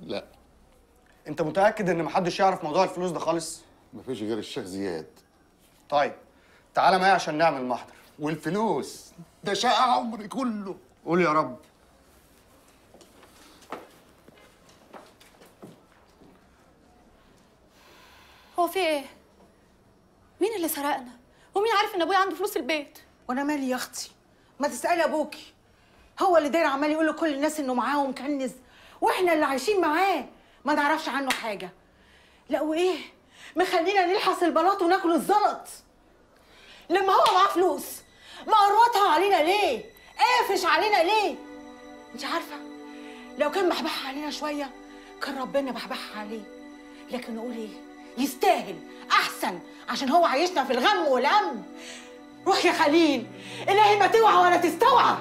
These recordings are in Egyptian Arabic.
لا انت متاكد ان محدش يعرف موضوع الفلوس ده خالص مفيش غير الشيخ زياد طيب تعالى معايا عشان نعمل محضر والفلوس ده شقى عمري كله قول يا رب هو في ايه؟ مين اللي سرقنا؟ ومين عارف ان ابويا عنده فلوس البيت؟ وانا مالي يا اختي ما تسالي ابوكي هو اللي داير عمال يقول لكل الناس انه معاه ومكنز واحنا اللي عايشين معاه ما نعرفش عنه حاجه لا وايه مخلينا نلحس البلاط وناكل الزلط لما هو معاه فلوس مقروطها علينا ليه قافش علينا ليه انت عارفه لو كان محبحها علينا شويه كان ربنا محبحها عليه لكن نقول ايه يستاهل احسن عشان هو عايشنا في الغم والهم روح يا خليل الهي ما توعى ولا تستوعى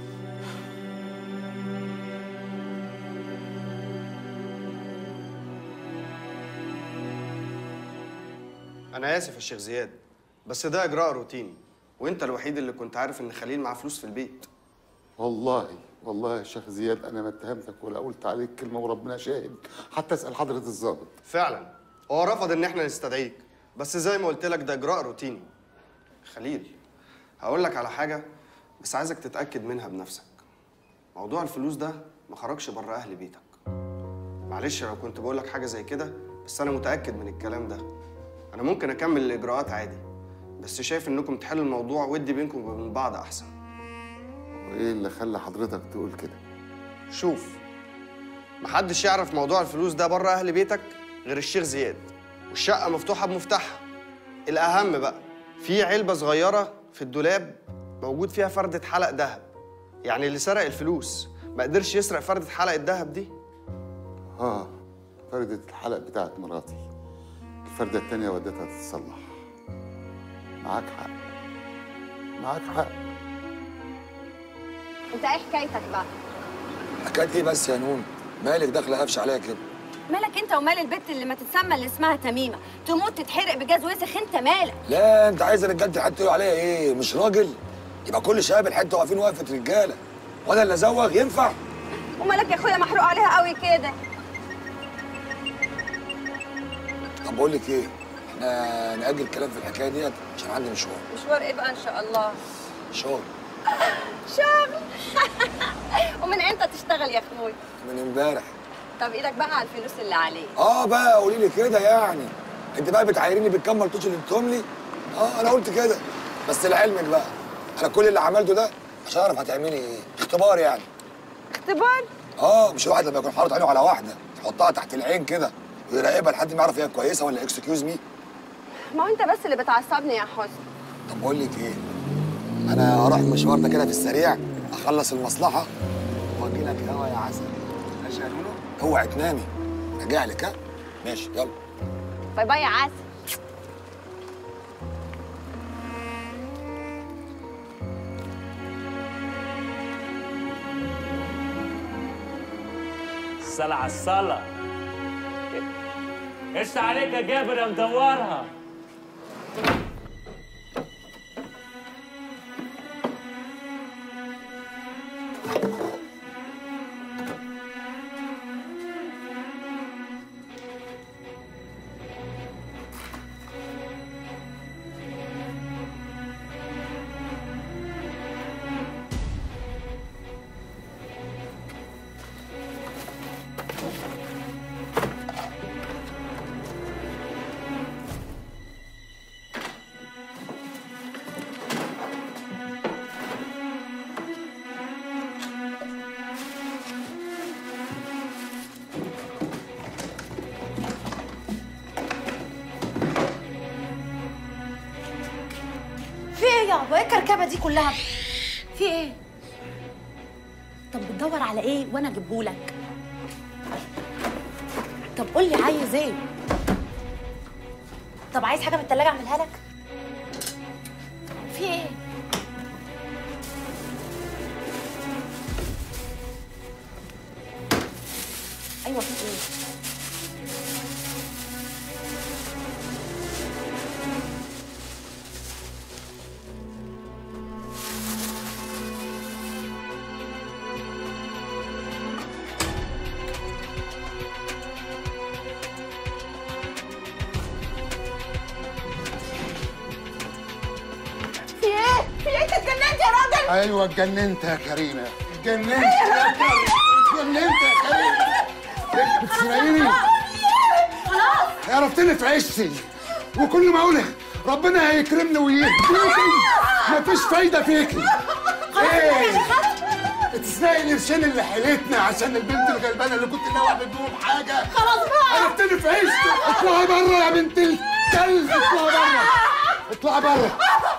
انا اسف يا شيخ زياد بس ده اجراء روتيني وانت الوحيد اللي كنت عارف ان خليل معاه فلوس في البيت والله والله يا شيخ زياد انا ما اتهمتك ولا قلت عليك كلمه وربنا شاهد حتى اسال حضره الضابط فعلا هو رفض ان احنا نستدعيك بس زي ما قلت لك ده اجراء روتيني خليل هقول لك على حاجه بس عايزك تتاكد منها بنفسك موضوع الفلوس ده ما خرجش بره اهل بيتك معلش لو كنت بقول لك حاجه زي كده بس انا متاكد من الكلام ده انا ممكن اكمل الاجراءات عادي بس شايف انكم تحلوا الموضوع ودي بينكم وبين بعض احسن وايه اللي خلى حضرتك تقول كده شوف محدش يعرف موضوع الفلوس ده بره اهل بيتك غير الشيخ زياد والشقه مفتوحه بمفتاحها الاهم بقى في علبه صغيره في الدولاب موجود فيها فرده حلق ذهب يعني اللي سرق الفلوس ما قدرش يسرق فرده حلق الذهب دي اه فردة الحلق بتاعت مراتي الفردة التانية وديتها تتصلح معاك حق معاك حق انت ايه حكايتك بقى حكايه ايه بس يا نون مالك داخله قفش عليا كده مالك انت ومال البت اللي ما تتسمى اللي اسمها تميمه تموت تتحرق بجاز وسخ انت مالك لا انت عايز رجاله الحته يقولوا عليا ايه مش راجل يبقى كل شباب الحته واقفين وقفه رجاله وانا اللي ازوغ ينفع ومالك يا اخويا محروق عليها قوي كده طب بقول لك ايه احنا نأجل الكلام في الحكايه ديت عشان عندي مشوار مشوار ايه بقى ان شاء الله شغل شغل ومن امتى تشتغل يا اخوي من امبارح طب ايدك بقى على الفلوس اللي عليك اه بقى قولي لي كده يعني انت بقى بتعايريني بالكام ملطوش اللي اديتهم لي اه انا قلت كده بس لعلمك بقى انا كل اللي عملته ده عشان اعرف هتعملي ايه اختبار يعني اختبار اه مش الواحد لما يكون حاطط عينه على واحده يحطها تحت العين كده ويراقبها لحد ما يعرف هي كويسه ولا اكسكيوز مي ما هو انت بس اللي بتعصبني يا حسن طب بقول لك ايه انا هروح مشوار ده كده في السريع اخلص المصلحه واجي لك هوا يا عسل ماشي يا لولو اوعي تنامي راجع لك ها ماشي يلا باي باي يا عسل الصلاة على الصلاة ايش عليك يا جابر يا مدورها في ايه يابا؟ ايه الكركبه دي كلها؟ في ايه؟ طب بتدور على ايه وانا اجيبهولك؟ طب قول لي عايز ايه؟ طب عايز حاجه من التلاجة اعملها لك؟ في ايه؟ ايوه في ايه؟ ايوه اتجننت يا كريمه اتجننت يا كريمه اتجننت يا كريمه بتسرقيني عرفتني في عشتي وكل ما اقول ربنا هيكرمني ويهديكي مفيش فايده فيكي ايه بتسرقي القرشين اللي حيلتنا عشان البنت الغلبانه اللي كنت ناوي اعمل بيهم حاجه خلاص بقى عرفتني في عشتي اطلعي بره يا بنت الكلب اطلعي بره اطلعي بره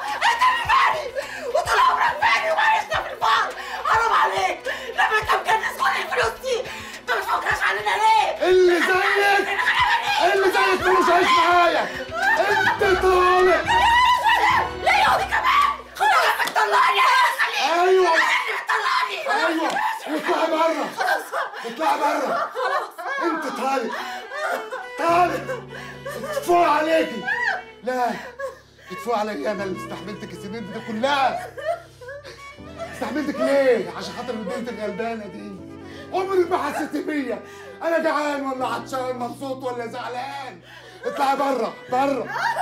وطول عمرك فاني وعشنا في الفقر حرام عليك لما انت مكنس كل الفلوس دي انت مش فاكرش علينا ليه؟ اللي زيك اللي زيك ملوش عيش معايا انت طالع ليه يا ودي كمان؟ خلاص بتطلعني يا خليل ايوه بتطلعني ايوه اطلعي بره اطلعي بره انت طالع طالع اتفوق عليكي لا اتفوق علي انا اللي استحملتك السنين دي كلها استحملتك ليه عشان خاطر البنت الغلبانه دي عمرك ما حسيت بيا انا جعان ولا عطشان مبسوط ولا زعلان اطلعي بره بره